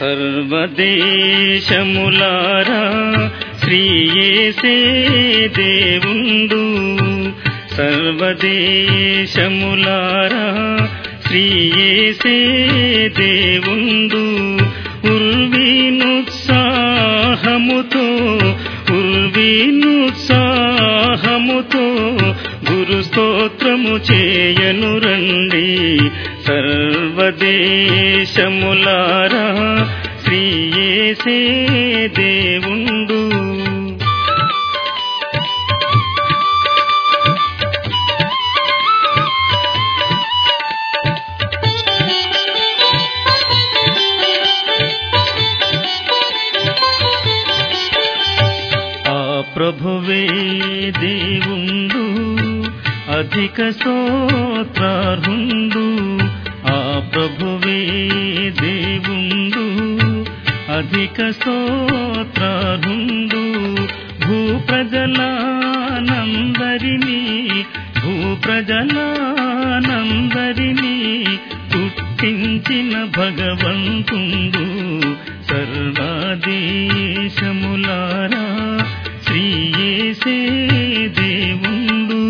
సర్వదేశములారా శ్రీయేసే దేవుండు సర్వదేశములారా శ్రీయేసే దేవుండు ఉర్వీనుత్సాహముతో ఉర్వీనుత్సాహముతో గురు స్తోత్రము చేయను రండి సర్వదేశములారా శ్రీయేసే దేవుండు ఆ ప్రభువే దేవుండు అధిక స్తోత్రార్హుండు ఆ ప్రభువే దేవుండు అధిక స్తోత్రార్హుండు భూప్రజలానందరినీ భూప్రజలానందరినీ పుట్టించిన భగవంతుండు సర్వాదేశములారా శ్రీయేసే దేవుండు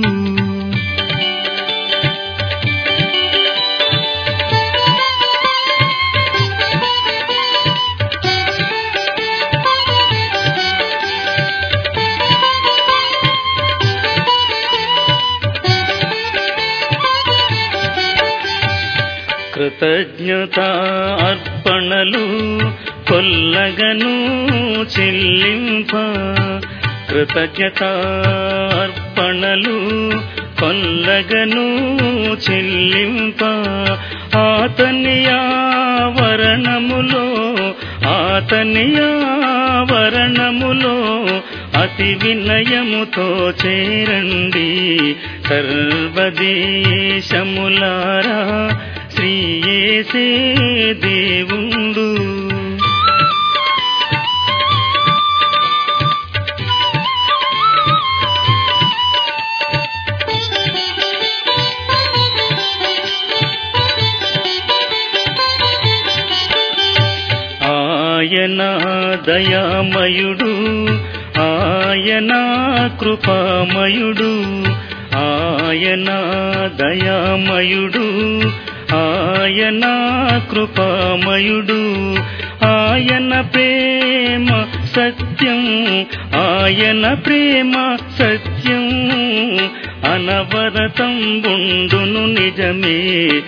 కృతజ్ఞత అర్పణలు కొల్లగను చెల్లింప కృతజ్ఞత అర్పణలు కొల్లగను చెల్లింప ఆతని ఆవరణములో ఆతని ఆవరణములో అతి వినయముతో చేరండి సర్వదేశములారా శ్రీయేసే దేవుండు ఆయన దయామయుడు ఆయన కృపామయుడు ఆయన దయామయుడు ఆయన కృపామయుడు ఆయన ప్రేమ సత్యం ఆయన ప్రేమ సత్యం అనవరతం బుండును నిజమే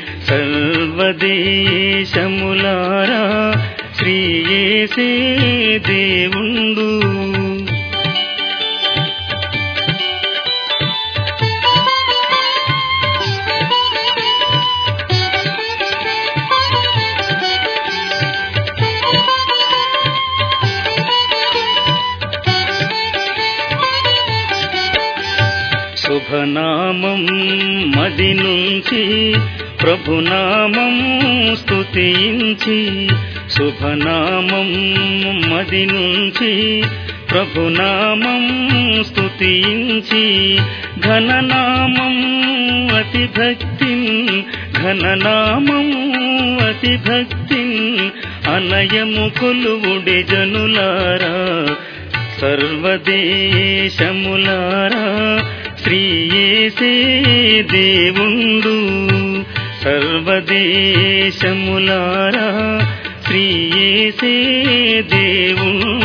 సర్వదేశములారా శ్రీయేసే దేవుండు శుభనామం మది నుంచి ప్రభునామం స్తుతించి శుభనామం మది నుంచి ప్రభునామం స్తుతించి ఘననామం అతి భక్తి ఘననామం అతి భక్తి అనయము కొలువుడి జనులారా సర్వదేశములారా శ్రీయేసే దేవుండు సర్వదేశములారా శ్రీయేసే దేవుండు